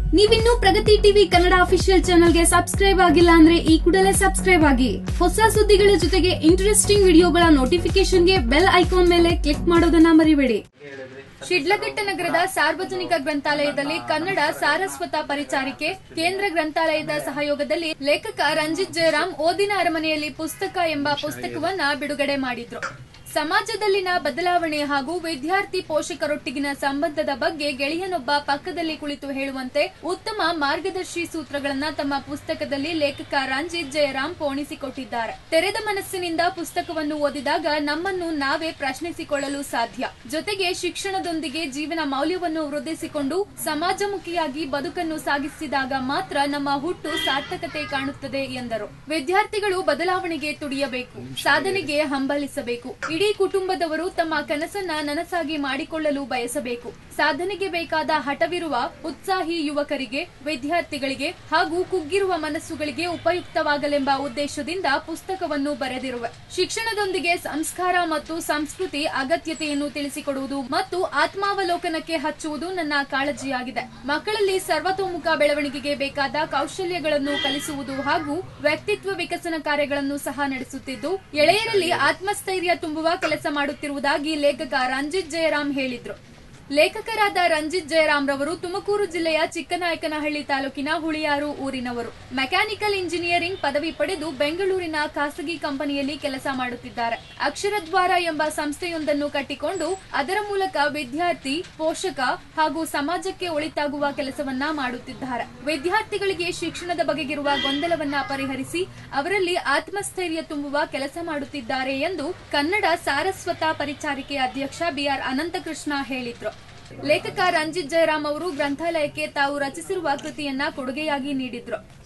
ನೀವಿನ್ನೂ Pragati TV Kannada official ಚಾನಲ್ಗೆ subscribe ಆಗಿಲ್ಲ ಅಂದ್ರೆ ಈ ಕೂಡಲೇ ಸಬ್ಸ್ಕ್ರೈಬ್ ಆಗಿ ಹೊಸ ಸುದ್ದಿಗಳ ಜೊತೆಗೆ ಇಂಟ್ರೆಸ್ಟಿಂಗ್ ವಿಡಿಯೋಗಳ ನೋಟಿಫಿಕೇಶನ್ಗೆ ಬೆಲ್ ಐಕಾನ್ ಮೇಲೆ ಕ್ಲಿಕ್ ಮಾಡೋದನ್ನ ಮರಿಬೇಡಿ ಶಿಡ್ಲಘಟ್ಟ ನಗರದ ಸಾರ್ವಜನಿಕ ಗ್ರಂಥಾಲಯದಲ್ಲಿ ಕನ್ನಡ ಸಾರಸ್ವತ ಪರಿಚಾರಿಕೆ ಕೇಂದ್ರ ಗ್ರಂಥಾಲಯದ ಸಹಯೋಗದಲ್ಲಿ ಲೇಖಕ ರಂಜಿತ್ ಜಯರಾಮ್ ಓದಿನ ಅರಮನೆಯಲ್ಲಿ ಪುಸ್ತಕ ಎಂಬ ಪುಸ್ತಕವನ್ನ ಬಿಡುಗಡೆ ಮಾಡಿದ್ರು ಸಮಾಜದಲ್ಲಿನ ಬದಲಾವಣೆ ಹಾಗೂ ವಿದ್ಯಾರ್ಥಿ ಪೋಷಕರೊಟ್ಟಿಗಿನ ಸಂಬಂಧದ ಬಗ್ಗೆ ಗೆಳೆಯನೊಬ್ಬ ಪಕ್ಕದಲ್ಲಿ ಕುಳಿತು ಹೇಳುವಂತೆ ಉತ್ತಮ ಮಾರ್ಗದರ್ಶಿ ಸೂತ್ರಗಳನ್ನ ತಮ್ಮ ಪುಸ್ತಕದಲ್ಲಿ ಲೇಖಕ ರಂಜಿತ್ ಜಯರಾಮ್ ಪೋಣಿಸಿಕೊಟ್ಟಿದ್ದಾರೆ ತೆರೆದ ಮನಸ್ಸಿನಿಂದ ಪುಸ್ತಕವನ್ನು ಓದಿದಾಗ ನಮ್ಮನ್ನು ನಾವೇ ಪ್ರಶ್ನಿಸಿಕೊಳ್ಳಲು ಸಾಧ್ಯ ಜೊತೆಗೆ ಶಿಕ್ಷಣದೊಂದಿಗೆ ಜೀವನ ಮೌಲ್ಯವನ್ನು ವೃದ್ಧಿಸಿಕೊಂಡು ಸಮಾಜಮುಖಿಯಾಗಿ ಬದುಕನ್ನು ಸಾಗಿಸಿದಾಗ ಮಾತ್ರ ನಮ್ಮ ಹುಟ್ಟು ಸಾರ್ಥಕತೆ ಕಾಣುತ್ತದೆ ಎಂದರು ವಿದ್ಯಾರ್ಥಿಗಳು ಬದಲಾವಣೆಗೆ ತುಡಿಯಬೇಕು ಸಾಧನೆಗೆ ಹಂಬಲಿಸಬೇಕು ಇಡೀ ಕುಟುಂಬದವರು ತಮ್ಮ ಕನಸನ್ನ ನನಸಾಗಿ ಮಾಡಿಕೊಳ್ಳಲು ಬಯಸಬೇಕು ಸಾಧನೆಗೆ ಬೇಕಾದ ಹಠವಿರುವ ಉತ್ಸಾಹಿ ಯುವಕರಿಗೆ ವಿದ್ಯಾರ್ಥಿಗಳಿಗೆ ಹಾಗೂ ಕುಗ್ಗಿರುವ ಮನಸ್ಸುಗಳಿಗೆ ಉಪಯುಕ್ತವಾಗಲೆಂಬ ಉದ್ದೇಶದಿಂದ ಪುಸ್ತಕವನ್ನು ಬರೆದಿರುವೆ ಶಿಕ್ಷಣದೊಂದಿಗೆ ಸಂಸ್ಕಾರ ಮತ್ತು ಸಂಸ್ಕೃತಿ ಅಗತ್ಯತೆಯನ್ನು ತಿಳಿಸಿಕೊಡುವುದು ಮತ್ತು ಆತ್ಮಾವಲೋಕನಕ್ಕೆ ಹಚ್ಚುವುದು ನನ್ನ ಕಾಳಜಿಯಾಗಿದೆ ಮಕ್ಕಳಲ್ಲಿ ಸರ್ವತೋಮುಖ ಬೆಳವಣಿಗೆಗೆ ಬೇಕಾದ ಕೌಶಲ್ಯಗಳನ್ನು ಕಲಿಸುವುದು ಹಾಗೂ ವ್ಯಕ್ತಿತ್ವ ವಿಕಸನ ಕಾರ್ಯಗಳನ್ನು ಸಹ ನಡೆಸುತ್ತಿದ್ದು ಎಳೆಯರಲ್ಲಿ ಆತ್ಮಸ್ಥೈರ್ಯ ತುಂಬುವ ಕೆಲಸ ಮಾಡುತ್ತಿರುವುದಾಗಿ ಲೇಖಕ ರಂಜಿತ್ ಜಯರಾಮ್ ಹೇಳಿದ್ರು ಲೇಖಕರಾದ ರಂಜಿತ್ ಜಯರಾಮ್ ರವರು ತುಮಕೂರು ಜಿಲ್ಲೆಯ ಚಿಕ್ಕನಾಯಕನಹಳ್ಳಿ ತಾಲೂಕಿನ ಹುಳಿಯಾರು ಊರಿನವರು ಮೆಕ್ಯಾನಿಕಲ್ ಇಂಜಿನಿಯರಿಂಗ್ ಪದವಿ ಪಡೆದು ಬೆಂಗಳೂರಿನ ಖಾಸಗಿ ಕಂಪನಿಯಲ್ಲಿ ಕೆಲಸ ಮಾಡುತ್ತಿದ್ದಾರೆ ಅಕ್ಷರದ್ವಾರ ಎಂಬ ಸಂಸ್ಥೆಯೊಂದನ್ನು ಕಟ್ಟಿಕೊಂಡು ಅದರ ಮೂಲಕ ವಿದ್ಯಾರ್ಥಿ ಪೋಷಕ ಹಾಗೂ ಸಮಾಜಕ್ಕೆ ಒಳಿತಾಗುವ ಕೆಲಸವನ್ನ ಮಾಡುತ್ತಿದ್ದಾರೆ ವಿದ್ಯಾರ್ಥಿಗಳಿಗೆ ಶಿಕ್ಷಣದ ಬಗೆಗಿರುವ ಗೊಂದಲವನ್ನ ಪರಿಹರಿಸಿ ಅವರಲ್ಲಿ ಆತ್ಮಸ್ಥೈರ್ಯ ತುಂಬುವ ಕೆಲಸ ಮಾಡುತ್ತಿದ್ದಾರೆ ಎಂದು ಕನ್ನಡ ಸಾರಸ್ವತ ಪರಿಚಾರಿಕೆ ಅಧ್ಯಕ್ಷ ಬಿಆರ್ ಅನಂತಕೃಷ್ಣ ಹೇಳಿದ್ರು ಲೇಖಕ ರಂಜಿತ್ ಜಯರಾಮ್ ಅವರು ಗ್ರಂಥಾಲಯಕ್ಕೆ ತಾವು ರಚಿಸಿರುವ ಕೃತಿಯನ್ನ ಕೊಡುಗೆಯಾಗಿ ನೀಡಿದ್ರು